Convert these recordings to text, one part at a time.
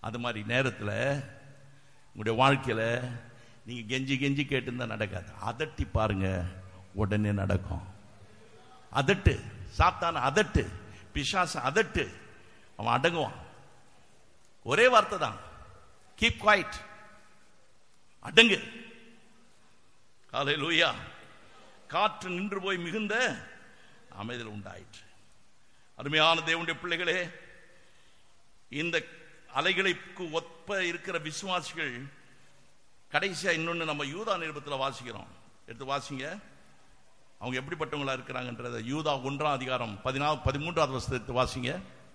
அது மாதிரி நேரத்தில் உங்களுடைய வாழ்க்கையில் நீங்கள் கெஞ்சி கெஞ்சி கேட்டுருந்தா நடக்காது அதட்டி பாருங்க உடனே நடக்கும் அதட்டு சாத்தான அதட்டு பிசாச அதட்டு அவன் அடங்குவான் ஒரே வார்த்தை தான் கீப் குவாய்ட் அடங்கு காலை லூயா காற்று நின்று போய் மிகுந்த அமைதல் உண்டாயிற்று அருமையான தேவனுடைய பிள்ளைகளே இந்த அலைகளுக்கு ஒப்ப இருக்கிற விசுவாசிகள் கடைசியா இன்னொன்னு நம்ம யூதா நிருபத்தில் வாசிக்கிறோம் எடுத்து வாசிங்க அவங்க எப்படிப்பட்டவங்களா இருக்கிறாங்கன்றத யூதா ஒன்றாம் அதிகாரம் பதினாறு பதிமூன்றாவது வருஷத்தை வாசிங்க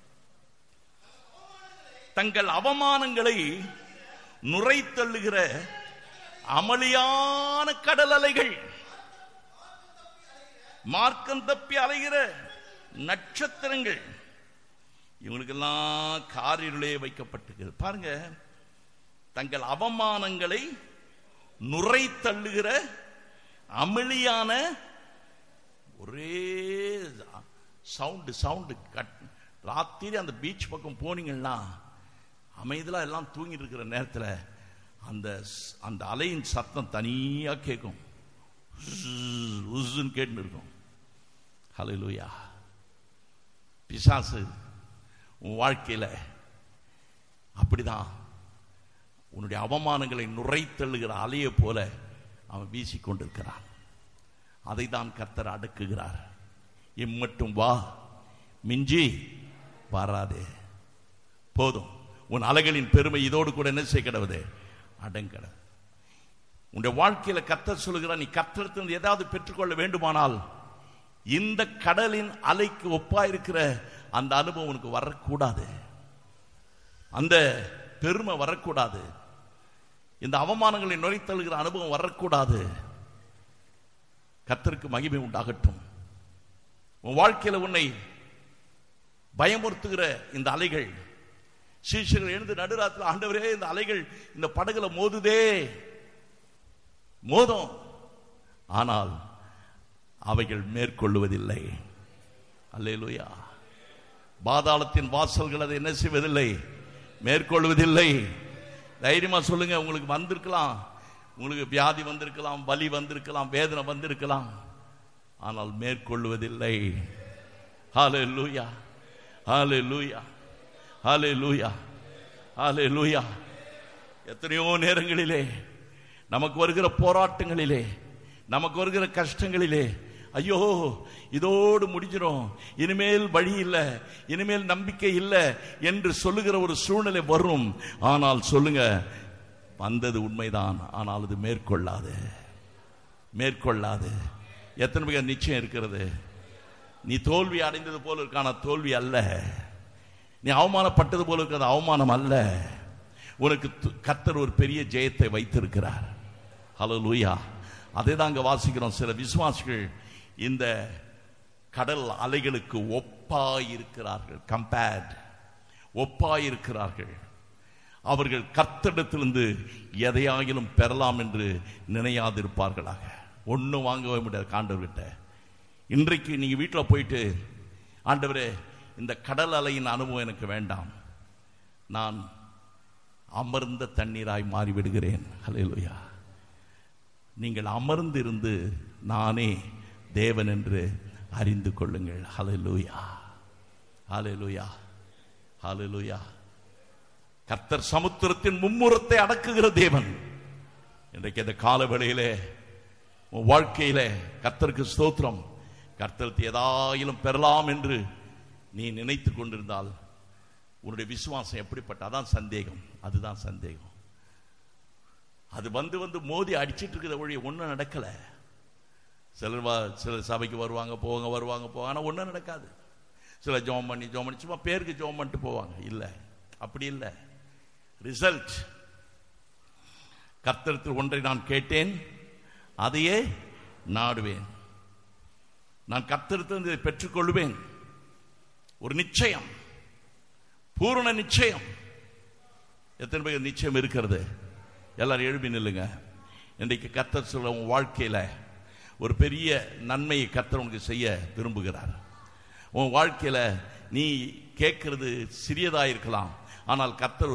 தங்கள் அவமானங்களை நுரை தள்ளுகிற அமளியான கடல் அலைகள் மார்க்கம் தப்பி அலைகிற நட்சத்திரங்கள் இவங்களுக்கெல்லாம் காரிருளே வைக்கப்பட்டிருக்கிறது பாருங்க தங்கள் அவமானங்களை நுரை தள்ளுகிற அமளியான ஒரே சவுண்டு சவுண்டு கட் ராத்திரி அந்த பீச் பக்கம் போனீங்கன்னா அமைதலா எல்லாம் தூங்கிட்டு இருக்கிற நேரத்தில் அந்த அந்த அலையின் சத்தம் தனியா கேட்கும் உஸ்ன்னு கேட்டு இருக்கும் ஹலோ லூயா பிசாசு உன் வாழ்க்கையில் அப்படிதான் உன்னுடைய அவமானங்களை நுரை தள்ளுகிற அலையை போல அவன் வீசிக்கொண்டிருக்கிறான் அதை தான் கர்த்தர் அடக்குகிறார் இம்மட்டும் வா மிஞ்சி வராதே போதும் உன் அலைகளின் பெருமை இதோடு கூட என்ன செய்ய கிடவுது அடங்கட உன்னுடைய வாழ்க்கையில கர்த்தர் சொல்லுகிறார் நீ கர்த்தரத்திலிருந்து ஏதாவது பெற்றுக்கொள்ள வேண்டுமானால் இந்த கடலின் அலைக்கு ஒப்பா இருக்கிற அந்த அனுபவம் உனக்கு வரக்கூடாது அந்த பெருமை வரக்கூடாது இந்த அவமானங்களை நுழைத்தழுகிற அனுபவம் வரக்கூடாது கத்தருக்கு மகிமை உண்டாகட்டும் உன் வாழ்க்கையில உன்னை பயமுறுத்துகிற இந்த அலைகள் சீஷர்கள் எழுந்து நடுராத்தில் ஆண்டவரே இந்த அலைகள் இந்த படகுல மோதுதே மோதும் ஆனால் அவைகள் மேற்கொள்ளுவதில்லை அல்லேலூயா பாதாளத்தின் வாசல்கள் அதை என்ன செய்வதில்லை மேற்கொள்வதில்லை தைரியமா சொல்லுங்க உங்களுக்கு வந்திருக்கலாம் உங்களுக்கு வியாதி வந்திருக்கலாம் வலி வந்திருக்கலாம் வேதனை வந்திருக்கலாம் ஆனால் மேற்கொள்வதில்லை ஹாலே லூயா ஹாலே லூயா ஹாலே லூயா ஹாலே லூயா எத்தனையோ நேரங்களிலே நமக்கு வருகிற போராட்டங்களிலே நமக்கு வருகிற கஷ்டங்களிலே ஐயோ இதோடு முடிஞ்சிடும் இனிமேல் வழி இல்லை இனிமேல் நம்பிக்கை இல்லை என்று சொல்லுகிற ஒரு சூழ்நிலை வரும் ஆனால் சொல்லுங்க வந்தது உண்மைதான் ஆனால் அது மேற்கொள்ளாது மேற்கொள்ளாது எத்தனை பேர் நிச்சயம் இருக்கிறது நீ தோல்வி அடைந்தது போல இருக்கான தோல்வி அல்ல நீ அவமானப்பட்டது போல இருக்கிறது அவமானம் அல்ல உனக்கு கத்தர் ஒரு பெரிய ஜெயத்தை வைத்திருக்கிறார் ஹலோ லூயா அதை தாங்க வாசிக்கிறோம் சில விசுவாசிகள் இந்த கடல் அலைகளுக்கு ஒப்பாயிருக்கிறார்கள் கம்பேர்ட் ஒப்பாயிருக்கிறார்கள் அவர்கள் கர்த்தடத்திலிருந்து எதையாகிலும் பெறலாம் என்று நினையாதிருப்பார்களாக ஒன்றும் வாங்கவே முடியாது காண்டவர்கிட்ட இன்றைக்கு நீங்க வீட்டில் போயிட்டு ஆண்டவரே இந்த கடல் அலையின் அனுபவம் எனக்கு வேண்டாம் நான் அமர்ந்த தண்ணீராய் மாறிவிடுகிறேன் ஹலேலுயா நீங்கள் அமர்ந்து இருந்து நானே தேவன் என்று அறிந்து கொள்ளுங்கள் ஹalleluya ஹalleluya ஹalleluya கர்த்தர் சமுத்திரத்தின் மும்முரத்தை அடக்குகிற தேவன் இன்றைக்கு இந்த கால வேளையிலே உன் வாழ்க்கையிலே கர்த்தருக்கு ஸ்தோத்திரம் கர்த்தருக்கு ஏதாயிலும் பெறலாம் என்று நீ நினைத்து கொண்டிருந்தால் உன்னுடைய விசுவாசம் எப்படிப்பட்ட அதான் சந்தேகம் அதுதான் சந்தேகம் அது வந்து வந்து மோதி அடிச்சிட்டு இருக்கிற ஒழிய ஒன்றும் நடக்கலை சிலர் வா சிலர் சபைக்கு வருவாங்க போவாங்க வருவாங்க போவாங்க ஆனால் ஒன்றும் நடக்காது சில ஜோம் பண்ணி ஜோம் பண்ணி சும்மா பேருக்கு ஜோம் பண்ணிட்டு போவாங்க இல்லை அப்படி இல்லை ரிசல்ட் கர்த்தரத்தில் ஒன்றை நான் கேட்டேன் அதையே நாடுவேன் நான் கர்த்தரத்திலிருந்து இதை பெற்றுக்கொள்வேன் ஒரு நிச்சயம் பூரண நிச்சயம் எத்தனை பேர் நிச்சயம் இருக்கிறது எல்லாரும் எழுப்பி நில்லுங்க இன்றைக்கு கர்த்தர் சொல்ல உன் வாழ்க்கையில ஒரு பெரிய நன்மையை கர்த்தர் உனக்கு செய்ய விரும்புகிறார் உன் வாழ்க்கையில நீ கேட்கறது சிறியதா இருக்கலாம் ஆனால் கர்த்தர்